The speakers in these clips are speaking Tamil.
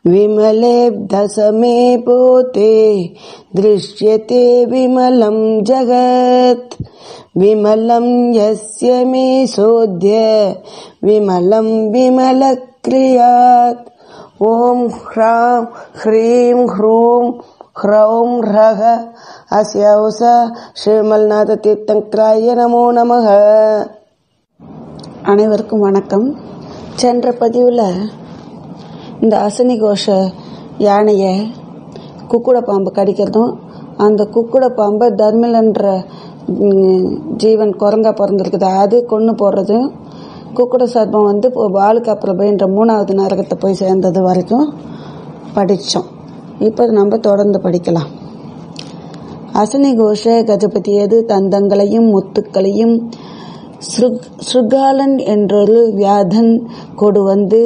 विमलेऽब्धसमे पोते दृश्यते विमलं जगत् विमलं यस्य मे सोऽद्य विमलं विमलक्रियात् ॐ ह्रां ह्रीं ह्रूं ह्रौं ह्रः अस्यौस ஸ்ரீமல்நாததீர்த்தங்கராய நமோ நமக அனைவருக்கும் வணக்கம் சென்ற பதிவில் இந்த அசனி கோஷ யானையை குக்குட பாம்பு கடிக்கிறதும் அந்த குக்குட பாம்பை தர்மிலன்ற ம், ஜீவன் குரங்கா பிறந்திருக்குது அது கொன்று போடுறதும் குக்குட சர்ப்பம் வந்து இப்போ பாலுகா பிரபைன்ற மூணாவது நரகத்தை போய் சேர்ந்தது வரைக்கும் படித்தோம் இப்போ நம்ம தொடர்ந்து படிக்கலாம் அசனி கோஷ கஜபதியது தந்தங்களையும் முத்துக்களையும் ஸ்ருக்- ஸ்ருகாலன் என்றொரு வியாதன் கொடு வந்து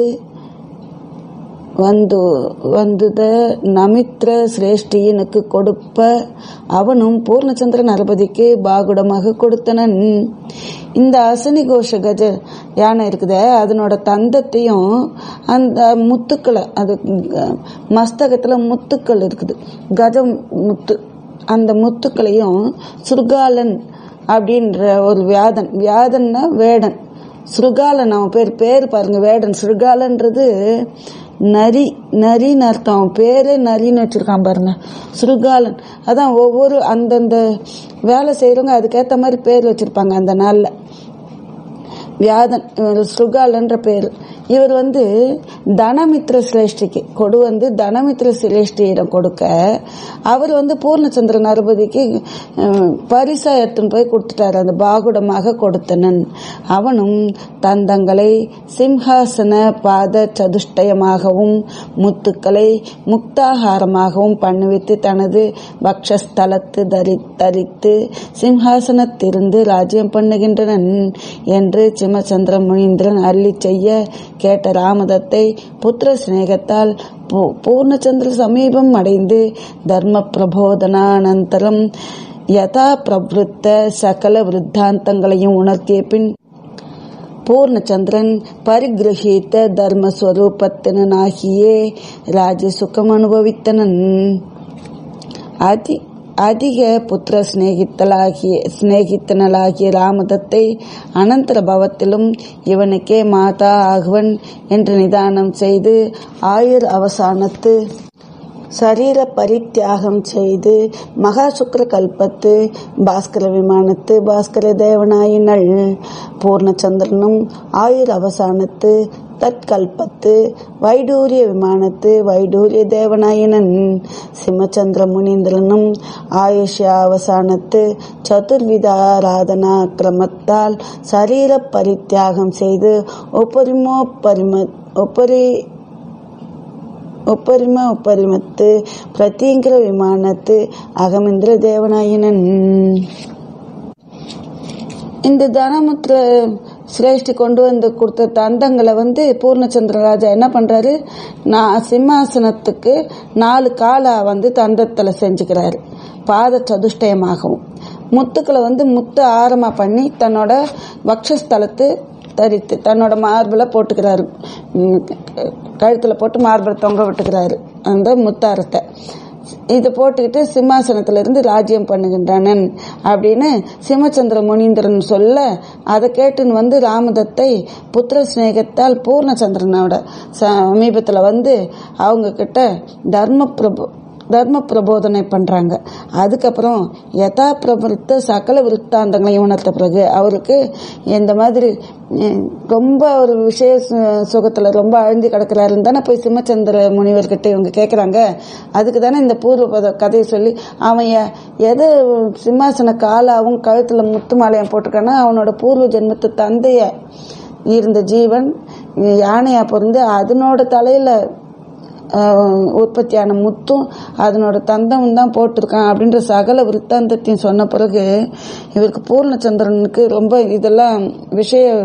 வந்து வந்துத நமித்ர சிரேஷ்டியனுக்கு கொடுப்ப அவனும் பூர்ணச்சந்திர நரபதிக்கு பாகுடமாக கொடுத்தனன் இந்த அசனி கோஷ கஜ யானை இருக்குதே அதனோட தந்தத்தையும் அந்த முத்துக்களை அது க- மஸ்தகத்துல முத்துக்கள் இருக்குது கஜம் முத்து அந்த முத்துக்களையும் சுர்காலன் அப்படின்ற ஒரு வியாதன் வியாதன்னா வேடன் சுருகாலன் அவன் பேர் பேர் பாருங்க வேடன் சுருகாலன்றது நரி நரின்னு அர்த்தம் அவன் பேரே நரின்னு வச்சிருக்கான் பாருங்க சுருகாலன் அதான் ஒவ்வொரு அந்தந்த வேலை செய்யறவங்க அதுக்கேத்த மாதிரி பேர் வச்சிருப்பாங்க அந்த நாள்ல வியாதன் இவர் சுருகாலன்ற பேர் இவர் வந்து தனமித்ர சிரேஷ்டிக்கு கொடு வந்து தனமித்ர சிரேஷ்டியிடம் கொடுக்க அவர் வந்து பூர்ணச்சந்திர நரபதிக்கு அஹ், பரிசா எடுத்துன்னு போய் கொடுத்துட்டாரு அந்த பாகுடமாக கொடுத்தனன் அவனும் தந்தங்களை சிம்ஹாசன பாத சதுஷ்டயமாகவும் முத்துக்களை முக்தாகாரமாகவும் பண்ணுவித்து தனது பக்ஷஸ்தலத்து தரி தரித்து சிம்ஹாசனத்திலிருந்து ராஜ்யம் பண்ணுகின்றனன் என்று சிமச்சந்திர முனீந்திரன் அள்ளி செய்ய கேட்ட ராமதத்தை புத்திர சிநேகத்தால் பூ- பூர்ணச்சந்திர சமீபம் அடைந்து தர்ம பிரபோதனானந்தரம் யதா பிரவருத்த சகல விருத்தாந்தங்களையும் உணர்த்திய பின் பூர்ணச்சந்திரன் பரிகிரகித்த தர்மஸ்வரூபத்தினாகியே ராஜ சுகம் அனுபவித்தனன் அதி அதிக புத்திர சிநேகித்தலாகிய சிநேகித்தனலாகிய ராமதத்தை அனந்தர பவத்திலும் இவனுக்கே மாதா ஆகுவன் என்று நிதானம் செய்து ஆயுர் அவசானத்து சரீர பரித்தியாகம் செய்து மகா சுக்கர கல்பத்து பாஸ்கர விமானத்து பாஸ்கர தேவனாயினள் பூர்ணச்சந்திரனும் ஆயுர் அவசானத்து தற்கல்பத்து வைடூரிய விமானத்து வைடூரிய தேவனாயினன் சிம்மச்சந்திர முனீந்திரனும் ஆயுஷ்ய அவசானத்து சதுர்விதாராதனா கிரமத்தால் சரீர பரித்தியாகம் செய்து ஒப்பரிமோ பரிம ஒப்பரி ಒಪ್ಪರಿಮ ಒಪ್ಪರಿಮತ್ತು ಪ್ರತೀಂಕರ ವಿಮಾನತ್ತು ಅಗಮಿಂದ್ರ ದೇವನಾಯನನ್ இந்த தனமுத்திர சிரேஷ்டி கொண்டு வந்து கொடுத்த தந்தங்களை வந்து பூர்ணச்சந்திர ராஜா என்ன பண்றாரு நான் சிம்மாசனத்துக்கு நாலு காலா வந்து தந்தத்துல செஞ்சுக்கிறாரு பாத சதுஷ்டயமாகவும் முத்துக்களை வந்து முத்து ஆரமா பண்ணி தன்னோட வக்ஷஸ்தலத்து தரித்து தன்னோட மார்பில் போட்டுக்கிறாரு ம், கழுத்துல போட்டு மார்பில் தொங்க விட்டுக்கிறாரு அந்த முத்தாரத்தை இதை போட்டுக்கிட்டு சிம்மாசனத்துல இருந்து ராஜ்யம் பண்ணுகின்றானன் அப்படின்னு சிம்மச்சந்திர முனீந்திரன் சொல்ல அதை கேட்டுன்னு வந்து ராமதத்தை புத்திர சிநேகத்தால் பூர்ணச்சந்திரனோட சமீபத்துல வந்து அவங்க கிட்ட தர்ம பிரபு தர்ம பிரபோதனை பண்றாங்க அதுக்கப்புறம் யதா பிரபுத்த சகல விருத்தாந்தங்களையும் உணர்த்த பிறகு அவருக்கு இந்த மாதிரி உம், ரொம்ப ஒரு விஷய சு- சுகத்துல ரொம்ப அழிஞ்சு கிடக்குறாருன்னு தானே போய் சிம்மச்சந்திர முனிவர்கிட்ட இவங்க கேக்குறாங்க அதுக்கு தானே இந்த பூர்வ பத கதையை சொல்லி அவன் எ- எது சிம்மாசன காலாவும் கழுத்துல முத்து மாலையம் போட்டிருக்கானா அவனோட பூர்வ ஜென்மத்து தந்தைய இருந்த ஜீவன் யானையா பிறந்து அதனோட தலையில ஆஹ், உற்பத்தியான முத்தும் அதனோட தந்தமும் தான் போட்டிருக்கான் அப்படின்ற சகல விருத்தாந்தத்தையும் சொன்ன பிறகு இவருக்கு பூர்ணச்சந்திரனுக்கு ரொம்ப இதெல்லாம் விஷய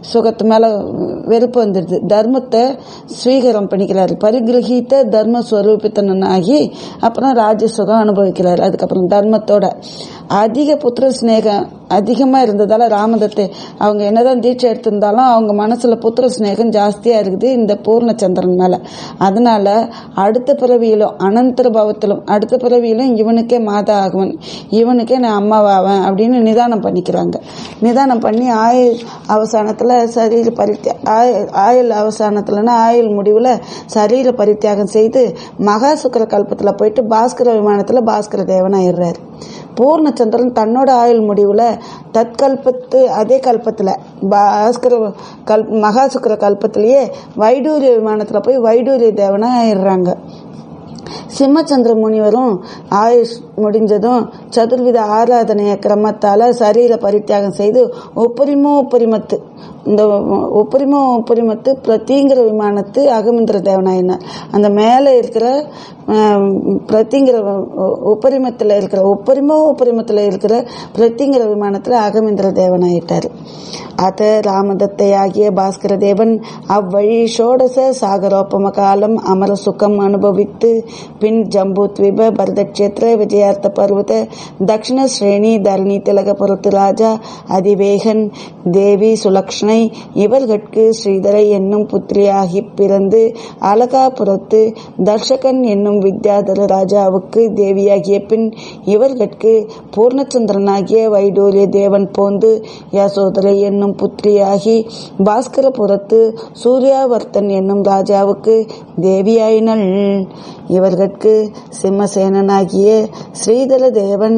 சுகத்து மேல வெறுப்பு வந்துடுது தர்மத்தை ஸ்வீகாரம் பண்ணிக்கிறாரு பரிகிரகித்த தர்ம ஸ்வரூபித்தனாகி அப்புறம் ராஜ சுகம் அனுபவிக்கிறாரு அதுக்கப்புறம் தர்மத்தோட அதிக புத்திர சிநேகம் அதிகமா இருந்ததால ராமதத்தை அவங்க என்னதான் தீட்சை எடுத்திருந்தாலும் அவங்க மனசுல புத்திர சிநேகம் ஜாஸ்தியா இருக்குது இந்த பூர்ணச்சந்திரன் மேல அதனால அடுத்த பிறவியிலும் அனந்தர பாவத்திலும் அடுத்த பிறவியிலும் இவனுக்கே மாதா ஆகுவன் இவனுக்கே நான் அம்மாவாவேன் அப்படின்னு நிதானம் பண்ணிக்கிறாங்க நிதானம் பண்ணி ஆயுள் அவசானத்துல சரீர பரித்தியா ஆயுள் ஆயுள் அவசானத்துலன்னா ஆயுள் முடிவுல சரீர பரித்தியாகம் செய்து மகா சுக்கர கல்பத்துல போயிட்டு பாஸ்கர விமானத்துல பாஸ்கர தேவனாயிடுறாரு பூர்ணச்சந்திரன் தன்னோட ஆயுள் முடிவுல தற்கல்பத்து அதே கல்பத்துல பாஸ்கர கல் மகா சுக்கர கல்பத்திலேயே வைடூரிய விமானத்துல போய் வைடூரிய தேவனா ஆயிடுறாங்க சிம்மச்சந்திர முனிவரும் ஆயுஷ் முடிஞ்சதும் சதுர்வித ஆராதனைய கிரமத்தால சரீர பரித்தியாகம் செய்து ஒப்புரிமோ ஒப்புரிமத்து இந்த ஒப்புரிமோ ஒப்புரிமத்து பிரத்திங்கிற விமானத்து அகமந்திர தேவனாயினார் அந்த மேலே இருக்கிற ஆஹ், பிரத்திங்கிற உப்பரிமத்தில் இருக்கிற ஒப்புரிமோ உப்பரிமத்தில் இருக்கிற பிரத்திங்கிற விமானத்தில் அகமந்திர தேவனாயிட்டார் அத ராமதத்தை ஆகிய பாஸ்கர தேவன் அவ்வழி ஷோடச சாகரோபம காலம் அமர சுகம் அனுபவித்து பின் ஜம்பு த்வீப பரதக்ஷேத்திர விஜயார்த்த பர்வத தக்ஷண ஸ்ரேணி தரணி திலகபுரத்து ராஜா அதிவேகன் தேவி சுலக்ஷ்ணை இவர்கட்கு ஸ்ரீதரை என்னும் புத்திரியாகி பிறந்து அலகாபுரத்து தர்ஷகன் என்னும் வித்யாதர ராஜாவுக்கு தேவியாகிய பின் இவர்கட்கு பூர்ணச்சந்திரனாகிய வைடூரிய தேவன் போந்து யசோதரை என்னும் புத்திரியாகி பாஸ்கரபுரத்து சூர்யாவர்த்தன் என்னும் ராஜாவுக்கு தேவியாயினள் இவர்கட்கு சிம்மசேனனாகிய ஸ்ரீதர தேவன்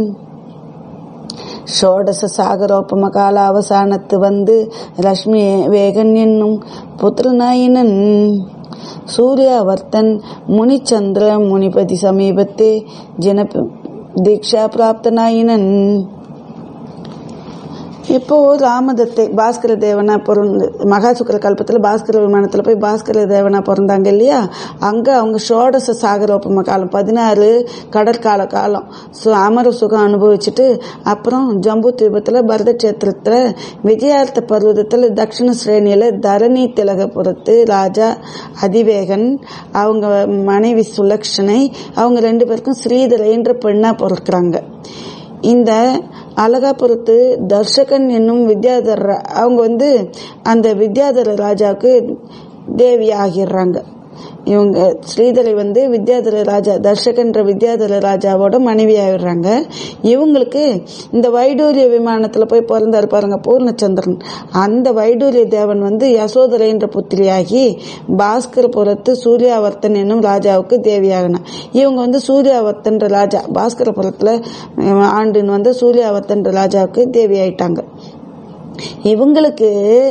ஷோடச சாகரோபம கால அவசானத்து வந்து ரஷ்மி வேகன் என்னும் புத்திரனாயினன் சூர்யாவர்த்தன் முனிச்சந்திர முனிபதி சமீபத்தே ஜன தீக்ஷா பிராப்தனாயினன் இப்போ ராமதத்தை பாஸ்கர தேவனா பிறந்து மகாசுக்கர கல்பத்தில் பாஸ்கர விமானத்தில் போய் பாஸ்கர தேவனா பிறந்தாங்க இல்லையா அங்கே அவங்க ஷோடச சாகரோபம காலம் பதினாறு கடற்கால காலம் சு அமர சுகம் அனுபவிச்சுட்டு அப்புறம் ஜம்பு தீபத்தில் பரதக்ஷேத்திரத்தில் விஜயார்த்த பர்வதத்தில் தட்சிண ஸ்ரேணியில் தரணி திலகபுரத்து ராஜா அதிவேகன் அவங்க மனைவி சுலக்ஷனை அவங்க ரெண்டு பேருக்கும் ஸ்ரீதரைன்ற பெண்ணா பிறக்கிறாங்க இந்த அழகாபுரத்து தர்ஷகன் என்னும் வித்யாதர அவங்க வந்து அந்த வித்யாதர ராஜாவுக்கு தேவி ஆகிடுறாங்க இவங்க ஸ்ரீதரை வந்து வித்யாதர ராஜா தர்ஷகன்ற வித்யாதர ராஜாவோட மனைவி ஆகிடுறாங்க இவங்களுக்கு இந்த வைடூரிய விமானத்துல போய் பிறந்தாரு பாருங்க பூர்ணச்சந்திரன் அந்த வைடூரிய தேவன் வந்து யசோதரைன்ற புத்திரியாகி பாஸ்கரபுரத்து சூர்யாவர்த்தன் என்னும் ராஜாவுக்கு தேவியாகினார் இவங்க வந்து சூர்யாவர்த்தன்ற ராஜா பாஸ்கரபுரத்துல அஹ், ஆண்டுன்னு வந்து சூர்யாவர்த்தன்ற ராஜாவுக்கு தேவி ஆயிட்டாங்க இவங்களுக்கு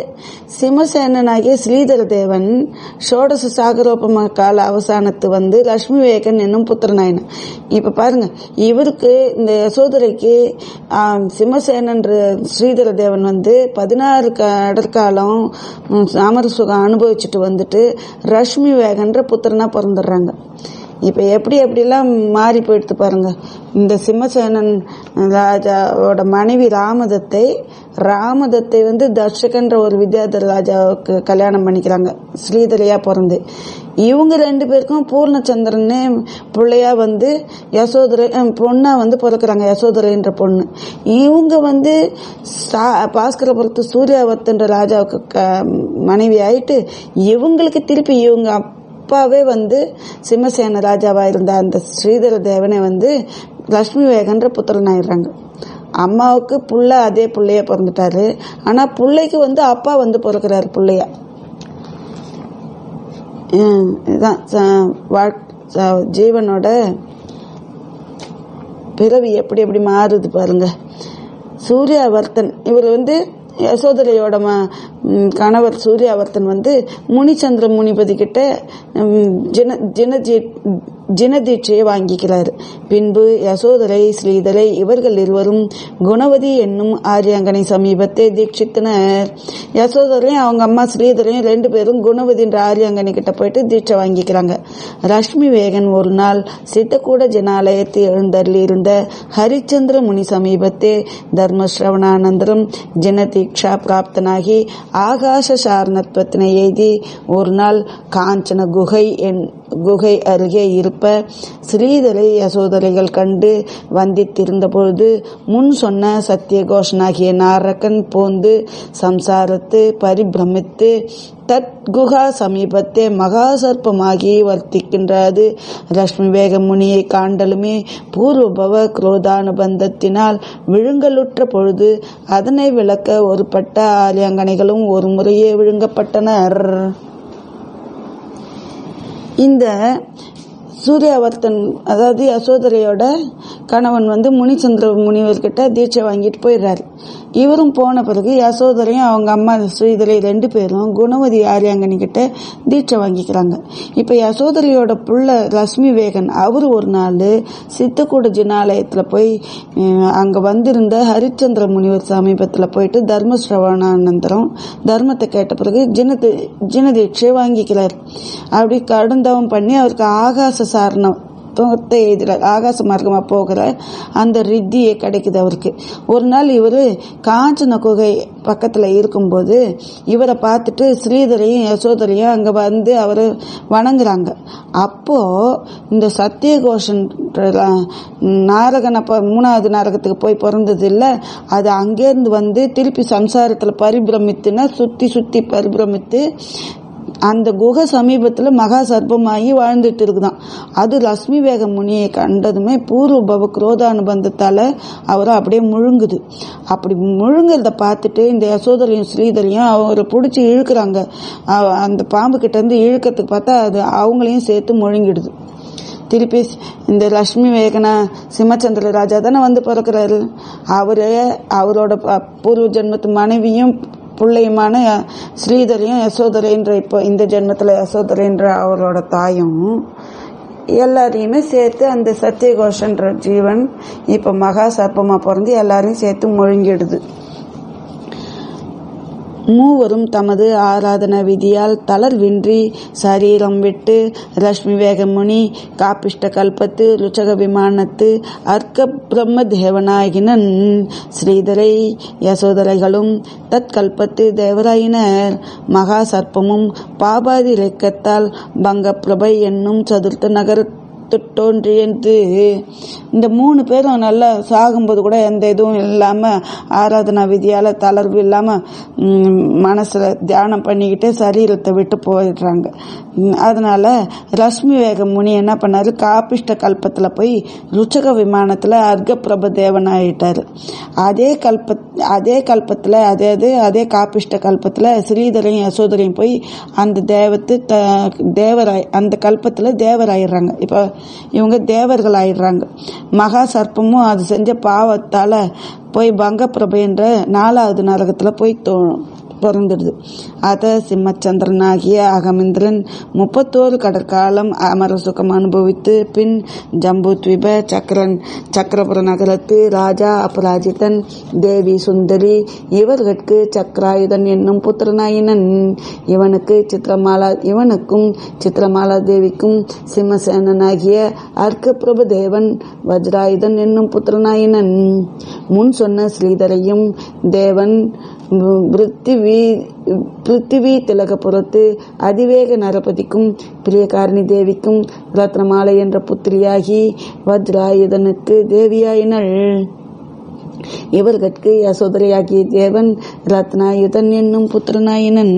சிமசேனனாகிய ஸ்ரீதர தேவன் ஷோடச சாகரோபம கால அவசானத்து வந்து லட்சுமி வேகன் என்னும் புத்திரனாயின இப்ப பாருங்க இவருக்கு இந்த யசோதரைக்கு ஆம், சிமசேனன்ற ஸ்ரீதர தேவன் வந்து பதினாறு கடற்காலம் ம், அமர சுகம் அனுபவிச்சுட்டு வந்துட்டு ரஷ்மி வேகன்ற புத்திரனா பிறந்துடுறாங்க இப்ப எப்படி எப்படிலாம் மாறி போயிடுத்து பாருங்க இந்த சிம்மசேனன் ராஜாவோட மனைவி ராமதத்தை ராமதத்தை வந்து தர்ஷகன்ற ஒரு வித்யாதர ராஜாவுக்கு கல்யாணம் பண்ணிக்கிறாங்க ஸ்ரீதரையா பிறந்து இவங்க ரெண்டு பேருக்கும் பூர்ணச்சந்திரனே பிள்ளையா வந்து யசோதரை அஹ், பொண்ணா வந்து பிறக்கிறாங்க யசோதரைன்ற பொண்ணு இவங்க வந்து சா- பாஸ்கரபுரத்து சூர்யாவர்த்தன்ற ராஜாவுக்கு க- மனைவி ஆயிட்டு இவங்களுக்கு திருப்பி இவங்க அப்பாவே வந்து சிம்மசேன ராஜாவா இருந்த அந்த ஸ்ரீதர தேவனை வந்து லட்சுமி வேகன்ற புத்திரன் ஆயிடுறாங்க அம்மாவுக்கு புள்ள அதே புள்ளைய பிறந்துட்டாரு ஆனா புள்ளைக்கு வந்து அப்பா வந்து பிறக்கிறாரு புள்ளையா ஹம், இதுதான் ச- வாழ்- ச- ஜீவனோட பிறவி எப்படி எப்படி மாறுது பாருங்க சூர்யாவர்த்தன் இவர் வந்து யசோதரையோட ம- ம், கணவர் சூர்யாவர்த்தன் வந்து முனிச்சந்திர முனிபதி கிட்ட ம், ஜின ஜினஜி ஜினதீட்சையை வாங்கிக்கிறார் பின்பு யசோதரை ஸ்ரீதரை இவர்கள் இருவரும் குணவதி என்னும் ஆரியங்கனை சமீபத்தை தீட்சித்தனர் யசோதரையும் அவங்க அம்மா ஸ்ரீதரையும் ரெண்டு பேரும் குணவதி என்ற ஆரியங்கனை கிட்ட போயிட்டு தீட்சை வாங்கிக்கிறாங்க ரஷ்மி வேகன் ஒரு நாள் சித்தக்கூட ஜனாலயத்தில் எழுந்தருளி இருந்த ஹரிச்சந்திர முனி சமீபத்தே தர்மஸ்ரவணானந்தரம் ஜனதீக்ஷா பிராப்தனாகி ஆகாச சாரணத்துவத்தினை எய்தி ஒரு நாள் காஞ்சன குகை என் குகை அருகே இருப்ப ஸ்ரீதரை யசோதரைகள் கண்டு வந்தித்திருந்த பொழுது முன் சொன்ன சத்தியகோஷனாகிய நாரகன் போந்து சம்சாரத்து பரிபிரமித்து தத்குகா சமீபத்தே மகாசர்ப்பமாகி வர்த்திக்கின்றது லட்சுமி வேக முனியை காண்டலுமே பூர்வபவ குரோதானுபந்தத்தினால் விழுங்கலுற்ற பொழுது அதனை விளக்க ஒருபட்ட ஆலியங்கனைகளும் ஒரு முறையே விழுங்கப்பட்டனர் இந்த சூர்யாவர்த்தன் அதாவது யசோதரையோட கணவன் வந்து முனிச்சந்திர முனிவர்கிட்ட தீட்சை வாங்கிட்டு போயிடுறாரு இவரும் போன பிறகு யசோதரையும் அவங்க அம்மா ஸ்ரீதரை ரெண்டு பேரும் குணவதி ஆரியாங்கனி கிட்ட தீட்சை வாங்கிக்கிறாங்க இப்ப யசோதரையோட புள்ள லட்சுமி வேகன் அவரு ஒரு நாள் சித்தக்கூட ஜினாலயத்துல போய் அஹ், அங்க வந்திருந்த ஹரிச்சந்திர முனிவர் சமீபத்துல போயிட்டு தர்ம சிரவணானந்தரம் தர்மத்தை கேட்ட பிறகு ஜினதி ஜினதீட்சை வாங்கிக்கிறார் அப்படி கடுந்தவம் பண்ணி அவருக்கு ஆகாச சாரணம் தோத்தை எழுதுறார் ஆகாச மார்க்கமா போகிற அந்த ரித்தியை கிடைக்குது அவருக்கு ஒரு நாள் இவரு காஞ்சன குகை பக்கத்துல இருக்கும்போது இவரை பார்த்துட்டு ஸ்ரீதரையும் யசோதரையும் அங்க வந்து அவரை வணங்குறாங்க அப்போ இந்த சத்தியகோஷன் நாரகன் அப்ப மூணாவது நாரகத்துக்கு போய் பிறந்தது இல்ல அது அங்கேருந்து வந்து திருப்பி சம்சாரத்துல பரிபிரமித்துன்னா சுத்தி சுத்தி பரிபிரமித்து அந்த குகை சமீபத்துல மகா சர்ப்பமாகி வாழ்ந்துட்டு இருக்குதாம் அது லட்சுமி வேக முனியை கண்டதுமே பூர்வ பவ குரோதானுபந்தத்தால அவரை அப்படியே முழுங்குது அப்படி முழுங்குறத பார்த்துட்டு இந்த யசோதரையும் ஸ்ரீதரையும் அவரை பிடிச்சி இழுக்கிறாங்க அவ- அந்த பாம்பு கிட்ட இருந்து இழுக்கிறதுக்கு பார்த்தா அது அவங்களையும் சேர்த்து முழுங்கிடுது திருப்பி இந்த லட்சுமி வேகனா சிம்மச்சந்திர ராஜா தானே வந்து பிறக்கிறாரு அவரு அவரோட ப- பூர்வ ஜென்மத்து மனைவியும் பிள்ளையுமான ஸ்ரீதரையும் யசோதரைன்ற இப்போ இந்த ஜென்மத்தில் யசோதரைன்ற அவரோட தாயும் எல்லாரையுமே சேர்த்து அந்த சத்தியகோஷன்ற ஜீவன் இப்போ மகா சர்ப்பமா பிறந்து எல்லாரையும் சேர்த்து முழுங்கிடுது மூவரும் தமது ஆராதன விதியால் தளர்வின்றி சரீரம் விட்டு ரஷ்மி வேகமுனி காப்பிஷ்ட கல்பத்து ருச்சக விமானத்து அர்க்க பிரம்ம தேவனாகினன் ஸ்ரீதரை யசோதரைகளும் தற்கல்பத்து தேவராயினர் மகா சர்ப்பமும் பாபாதி இலக்கத்தால் பங்க பிரபை என்னும் சதுர்த்த நகர தோன்றியது இந்த மூணு பேரும் நல்லா சாகும்போது கூட எந்த இதுவும் இல்லாமல் ஆராதனா விதியால் தளர்வு இல்லாமல் மனசில் தியானம் பண்ணிக்கிட்டே சரீரத்தை விட்டு போயிடுறாங்க ம், அதனால ரஷ்மி வேக முனி என்ன பண்ணாரு காப்பிஷ்ட கல்பத்தில் போய் ருச்சக விமானத்தில் அர்க்கப்பிரப தேவன் ஆயிட்டாரு அதே கல்ப அதே கல்பத்தில் அதே அது அதே காப்பிஷ்ட கல்பத்தில் ஸ்ரீதரையும் யசோதரையும் போய் அந்த தேவத்து த தேவராய் அந்த கல்பத்தில் தேவராயிடுறாங்க இப்போ இவங்க தேவர்கள் ஆயிடுறாங்க மகா சர்ப்பமும் அது செஞ்ச பாவத்தால் போய் பங்கப்பிரபைன்ற நாலாவது நரகத்தில் போய் தோ பிறந்துடுது அத சிம்மச்சந்திரனாகிய அகமிந்திரன் முப்பத்தோரு கடற்காலம் அமர சுகம் அனுபவித்து பின் ஜம்புத்வீப சக்கரன் சக்கரபுர நகரத்து ராஜா அபராஜிதன் தேவி சுந்தரி இவர்களுக்கு சக்கராயுதன் என்னும் புத்திரனாயினன் இவனுக்கு சித்திரமாலா இவனுக்கும் சித்திரமாலா தேவிக்கும் சிம்மசேனனாகிய அர்க்கபிரபு தேவன் வஜ்ராயுதன் என்னும் புத்திரனாயினன் முன் சொன்ன ஸ்ரீதரையும் தேவன் பிருத்திவி பிருத்திவி திலகபுரத்து அதிவேக நரபதிக்கும் பிரியகாரிணி தேவிக்கும் ரத்னமாலை என்ற புத்திரியாகி வஜ்ராயுதனுக்கு தேவியாயினள் இவர்கட்கு யசோதரையாகிய தேவன் ரத்னாயுதன் என்னும் புத்திரனாயினன்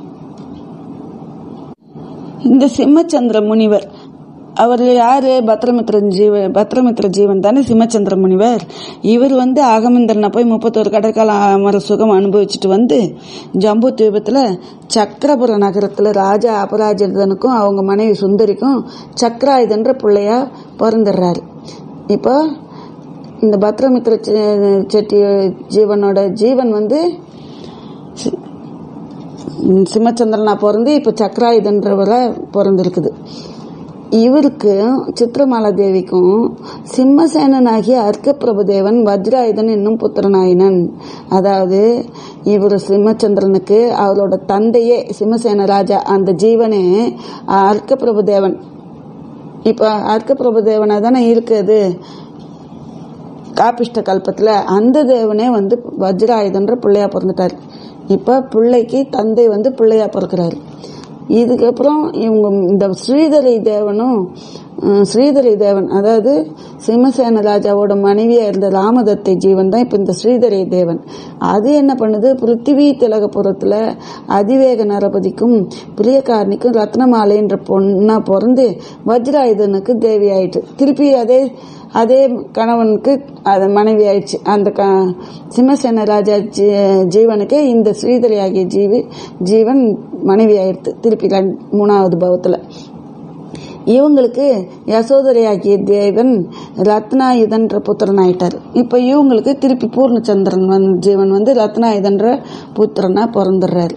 இந்த சிம்மச்சந்திர முனிவர் அவர் யாரு பத்ரமித்ரன் ஜீவ பத்ரமித்ர ஜீவன் தானே சிம்மச்சந்திர முனிவர் இவர் வந்து அகமந்திரனை போய் முப்பத்தோரு கடற்கால அமர சுகம் அனுபவிச்சுட்டு வந்து ஜம்பு தீபத்துல சக்கரபுர நகரத்துல ராஜா அபராஜிதனுக்கும் அவங்க மனைவி சுந்தரிக்கும் சக்கராயுதன்ற பிள்ளையா பிறந்துடுறாரு இப்போ இந்த பத்ரமித்ர செ- செட்டி ஜீவனோட ஜீவன் வந்து சி- சிம்மச்சந்திரனா பிறந்து இப்போ சக்கராயுதன்றவரை பிறந்திருக்குது இவருக்கு சித்திரமாலா தேவிக்கும் சிம்மசேனனாகிய அர்க்க பிரபுதேவன் வஜ்ராயுதன் என்னும் புத்திரனாயினன் அதாவது இவர் சிம்மச்சந்திரனுக்கு அவரோட தந்தையே சிம்மசேன ராஜா அந்த ஜீவனே அர்க்க பிரபுதேவன் இப்ப அர்க்க பிரபுதேவனா தானே இருக்குது காப்பிஷ்ட கல்பத்துல அந்த தேவனே வந்து வஜ்ராயுதன்ற பிள்ளையா பிறந்துட்டார் இப்ப பிள்ளைக்கு தந்தை வந்து பிள்ளையா பிறக்கிறாரு இதுக்கப்புறம் இவங்க இந்த ஸ்ரீதரி தேவனும் அஹ், ஸ்ரீதரி தேவன் அதாவது சிம்மசேன ராஜாவோட மனைவியா இருந்த ராமதத்தை ஜீவன் தான் இப்ப இந்த ஸ்ரீதரி தேவன் அது என்ன பண்ணுது பிருத்திவி திலகபுரத்துல அதிவேக நரபதிக்கும் பிரியகாரணிக்கும் ரத்னமாலைன்ற பொண்ணா பிறந்து வஜ்ராயுதனுக்கு தேவி ஆயிட்டு திருப்பி அதே அதே கணவனுக்கு அது மனைவி ஆயிடுச்சு அந்த க சிம்மசேன ராஜா ஜீ- ஜீவனுக்கே இந்த ஸ்ரீதரி ஆகிய ஜீவி ஜீவன் மனைவி ஆயிடுத்து திருப்பி ரெண்- மூணாவது பவத்துல இவங்களுக்கு யசோதரி ஆகிய தேவன் ரத்னாயுதன்ற புத்திரன் ஆயிட்டாரு இப்ப இவங்களுக்கு திருப்பி பூர்ணச்சந்திரன் வந்து ஜீவன் வந்து ரத்னாயுதன்ற புத்திரனா பிறந்துடுறாரு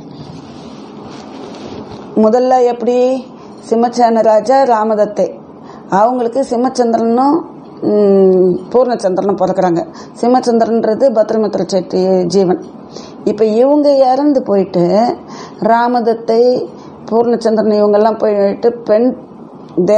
முதல்ல எப்படி சிம்மச்சேன ராஜா ராமதத்தை அவங்களுக்கு சிம்மச்சந்திரனும் ம், பூர்ணச்சந்திரனும் பிறக்கிறாங்க சிம்மச்சந்திரன்றது பத்ரமித்ர செட்டி ஜீவன் இப்போ இவங்க இறந்து போயிட்டு ராமதத்தை பூர்ணச்சந்திரன் இவங்கெல்லாம் போயிட்டு பெண் தே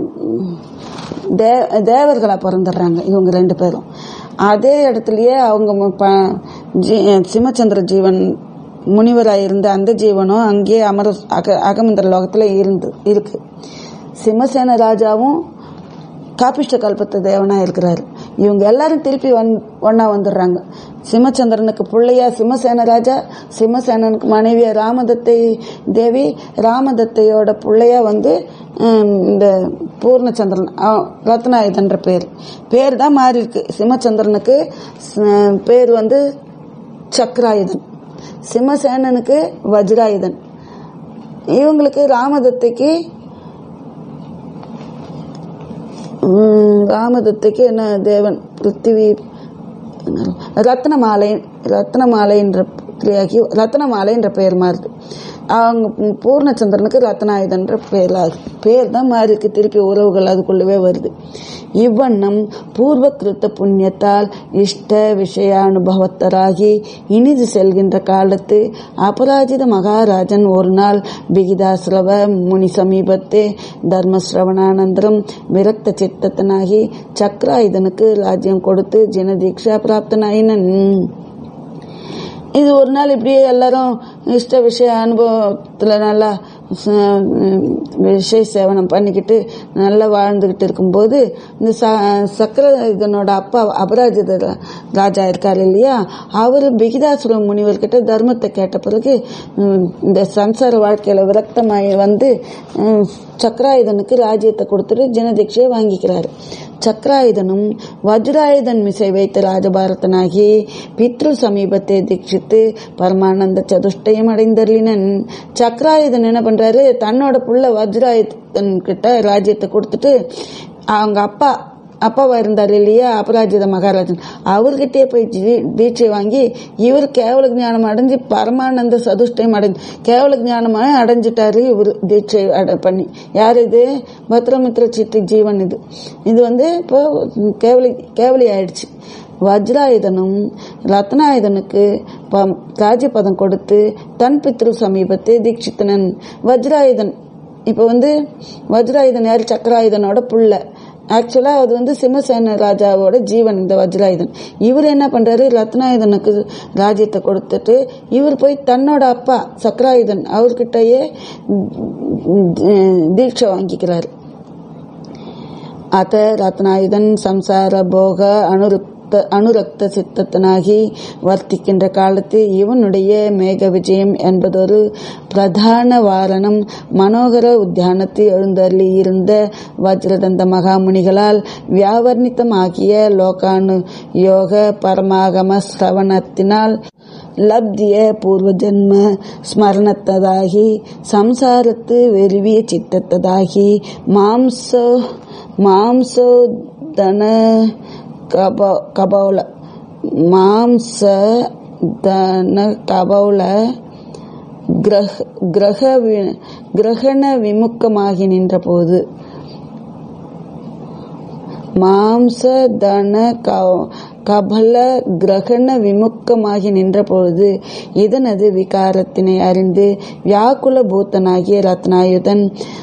தே தேவர்களா பிறந்துடுறாங்க இவங்க ரெண்டு பேரும் அதே இடத்துலயே அவங்க மு- ப- ஜீ- சிம்மச்சந்திர ஜீவன் முனிவராக இருந்த அந்த ஜீவனும் அங்கேயே அமர அக அகமந்திர லோகத்துல இருந்து இருக்கு சிம்மசேன ராஜாவும் காப்பிஷ்ட கல்பத்து தேவனா இருக்கிறாரு இவங்க எல்லாரும் திருப்பி வந் ஒன்னா வந்துடுறாங்க சிம்மச்சந்திரனுக்கு பிள்ளையா சிம்மசேன ராஜா சிம்மசேனனுக்கு மனைவியா ராமதத்தை தேவி ராமதத்தையோட பிள்ளையா வந்து ஹம், இந்த பூர்ணச்சந்திரன் அவன் ரத்னாயுதன்ற பேர் பேர் தான் மாறி இருக்கு சிம்மச்சந்திரனுக்கு ச- பேர் வந்து சக்கராயுதன் சிம்மசேனனுக்கு வஜ்ராயுதன் இவங்களுக்கு ராமதத்தைக்கு உம், ராமதத்தைக்கு என்ன தேவன் பிருத்திவி ரத்னமாலை ரத்னமாலைன்ற புத்திரியாகி ரத்னமாலைன்ற பெயர் மாறுது அவங்க பூர்ணச்சந்திரனுக்கு ரத்னாயுதன்ற பேர் பேர் தான் மாறி இருக்கு திருப்பி உறவுகள் அதுக்குள்ளவே வருது இவ்வண்ணம் பூர்வ கிருத்த புண்ணியத்தால் இஷ்ட விஷயானுபவத்தராகி இனிது செல்கின்ற காலத்து அபராஜித மகாராஜன் ஒரு நாள் பிகிதாசிரவ முனி சமீபத்தே தர்மஸ்ரவணானந்தரம் விரக்த சித்தத்தனாகி சக்கராயுதனுக்கு ராஜ்யம் கொடுத்து ஜன தீக்ஷா பிராப்தனாயினன் இது ஒரு நாள் இப்படியே எல்லாரும் இஷ்ட விஷய அனுபவத்துல நல்லா ச- விஷய சேவனம் பண்ணிக்கிட்டு நல்லா வாழ்ந்துகிட்டு இருக்கும்போது இந்த ச சக்கர இதனோட அப்பா அபராஜித ரா- ராஜா இருக்காரு இல்லையா அவர் பிகிதாசுர முனிவர்கிட்ட தர்மத்தை கேட்ட பிறகு ம், இந்த சம்சார வாழ்க்கையில விரக்தமாயி வந்து ம், சக்கராயுதனுக்கு ராஜ்யத்தை கொடுத்துட்டு ஜனதீட்சையை வாங்கிக்கிறாரு சக்கராயுதனும் வஜ்ராயுதன் மிசை வைத்த ராஜபாரதனாகி பித்ரு சமீபத்தை தீட்சித்து பரமானந்த சதுஷ்டயம் அடைந்தருளினன் சக்கராயுதன் என்ன பண்றாரு தன்னோட புள்ள வஜ்ராயுதன் கிட்ட ராஜ்யத்தை கொடுத்துட்டு அவங்க அப்பா அப்பாவா இருந்தார் இல்லையா அபராஜித மகாராஜன் அவர்கிட்டயே போய் ஜீ- தீட்சை வாங்கி இவர் கேவல ஞானம் அடைஞ்சு பரமானந்த சதுஷ்டயம் அடைஞ்சு கேவல ஞானமா அடைஞ்சிட்டாரு இவர் தீட்சை அட பண்ணி யார் இது பத்ரமித்ர சித்தி ஜீவன் இது இது வந்து இப்போ கேவலி கேவலி ஆயிடுச்சு வஜ்ராயுதனும் ரத்னாயுதனுக்கு ப- ராஜ்யபதம் கொடுத்து தன் பித்ரு சமீபத்தை தீட்சித்தனன் வஜ்ராயுதன் இப்போ வந்து வஜ்ராயுதன் யார் சக்கராயுதனோட புள்ள ஆக்சுவலா அது வந்து சிம்மசேன ராஜாவோட ஜீவன் இந்த வஜ்ராயுதன் இவர் என்ன பண்றாரு ரத்னாயுதனுக்கு ராஜ்யத்தை கொடுத்துட்டு இவர் போய் தன்னோட அப்பா சக்கராயுதன் அவர்கிட்டயே ம், தீட்சை வாங்கிக்கிறாரு ಅತ ರತ್ನಾಯುಧನ್ ಸಂಸಾರ ಭೋಗ ಅನುರುಕ್ತ அனுரக்த சித்தத்தனாகி வர்த்திக்கின்ற காலத்து இவனுடைய மேக விஜயம் என்பதொரு பிரதான வாரணம் மனோகர உத்தியானத்தில் எழுந்தருளி இருந்த வஜ்ரதந்த மகாமுனிகளால் வியாவர்ணித்தமாகிய லோகானு யோக பரமாகம சிரவணத்தினால் லப்திய பூர்வ ஜன்ம ஸ்மரணத்ததாகி சம்சாரத்து வெறுவிய சித்தத்ததாகி மாம்சோ மாம்சோதன கப கபௌல மாம்ச தன கபௌல கிரக கிரக வி- கிரகண விமுக்கமாகி நின்ற போது மாம்ச தன க- கபல கிரகண விமுக்கமாகி நின்றபொழுது இதனது விகாரத்தினை அறிந்து வியாக்குல பூத்தனாகிய ரத்னாயுதன்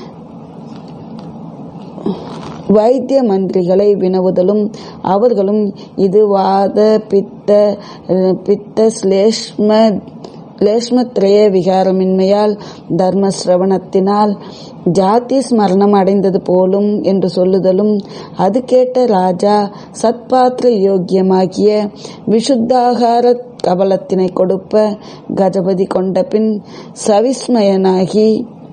வைத்திய மந்திரிகளை வினவுதலும் அவர்களும் இது வாத பித்த அஹ், பித்த ஸ்லேஷ்ம லேஷ்மத்ரய விகாரமின்மையால் தர்ம சிரவணத்தினால் ஜாதி ஸ்மரணம் அடைந்தது போலும் என்று சொல்லுதலும் அது கேட்ட ராஜா சத்பாத்திர யோக்கியமாகிய விசுத்தாகார கபலத்தினை கொடுப்ப கஜபதி கொண்ட பின் சவிஸ்மயனாகி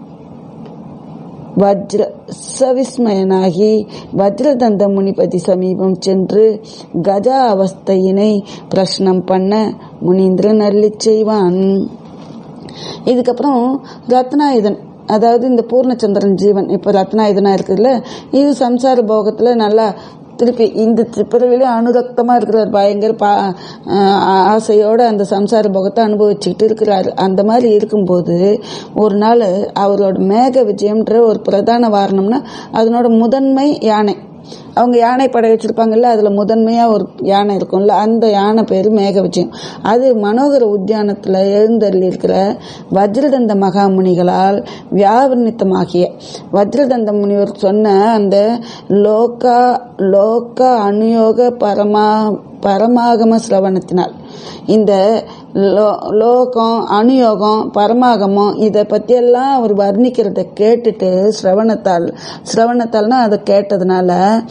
வஜ்ர சவிஸ்மயனாகி வஜ்ரதந்த முனிபதி சமீபம் சென்று கஜா அவஸ்தையினை பிரஷ்னம் பண்ண முனீந்திரன் அருளிச் செய்வான் இதுக்கப்புறம் ரத்னாயுதன் அதாவது இந்த பூர்ணச்சந்திரன் ஜீவன் இப்போ ரத்னாயுதனா இருக்குதுல்ல இது சம்சார போகத்துல நல்லா திருப்பி இந்த பிறவிலே அனுரக்தமா இருக்கிறார் பயங்கர பா ஆஹ் ஆசையோட அந்த சம்சார போகத்தை அனுபவிச்சுக்கிட்டு இருக்கிறாரு அந்த மாதிரி இருக்கும்போது ஒரு நாள் அவரோட மேக விஜயம்ன்ற ஒரு பிரதான வாரணம்னா அதனோட முதன்மை யானை அவங்க யானை படை வச்சிருப்பாங்கல்ல அதுல முதன்மையா ஒரு யானை இருக்கும்ல அந்த யானை பேரு மேக விஜயம் அது மனோகர உத்தியானத்துல எழுந்தருளி இருக்கிற வஜ்ரதந்த மகாமுனிகளால் வியாவர்ணித்தமாகிய வஜ்ரதந்த முனிவர் சொன்ன அந்த லோகா லோக அனுயோக பரமா பரமாகம சிரவணத்தினால் இந்த லோ- லோகம் அனுயோகம் பரமாகமம் இதை பற்றியெல்லாம் அவர் வர்ணிக்கிறத கேட்டுட்டு சிரவணத்தால் சிரவணத்தால்னா அதை கேட்டதுனால